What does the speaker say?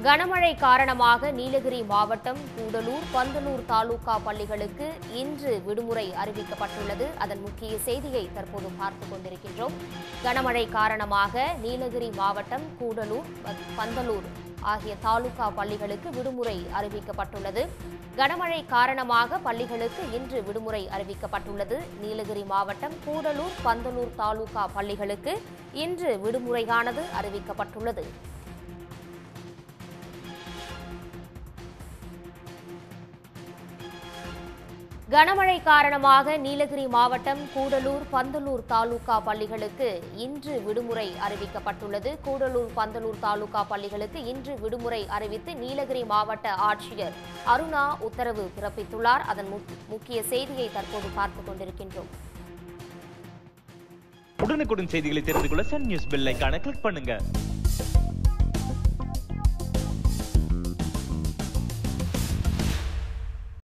கனமழை காரணமாக நீலகிரி மாவட்டம் கூடலூர் பந்தலூர் தாலுகா பள்ளிகளுக்கு இன்று விடுமுறை அறிவிக்கப்பட்டுள்ளது அதன் முக்கிய செய்தியை தற்போது பார்த்துக் கொண்டிருக்கின்றோம் கனமழை காரணமாக நீலகிரி மாவட்டம் கூடலூர் ப- பந்தலூர் ஆகிய தாலுகா பள்ளிகளுக்கு விடுமுறை அறிவிக்கப்பட்டுள்ளது கனமழை காரணமாக பள்ளிகளுக்கு இன்று விடுமுறை அறிவிக்கப்பட்டுள்ளது நீலகிரி மாவட்டம் கூடலூர் பந்தலூர் தாலுகா பள்ளிகளுக்கு இன்று விடுமுறையானது அறிவிக்கப்பட்டுள்ளது கனமழை காரணமாக நீலகிரி மாவட்டம் கூடலூர் பந்தலூர் தாலுகா பள்ளிகளுக்கு இன்று விடுமுறை அறிவிக்கப்பட்டுள்ளது கூடலூர் பந்தலூர் தாலுகா பள்ளிகளுக்கு இன்று விடுமுறை அறிவித்து நீலகிரி மாவட்ட ஆட்சியர் அருணா உத்தரவு பிறப்பித்துள்ளார் அதன் முக்- முக்கிய செய்தியை தற்போது பார்த்துக் கொண்டிருக்கின்றோம் உடனுக்குடன் செய்திகளை தெரிந்து கொள்ள சன் நியூஸ் பெல் ஐகானை கிளிக் பண்ணுங்க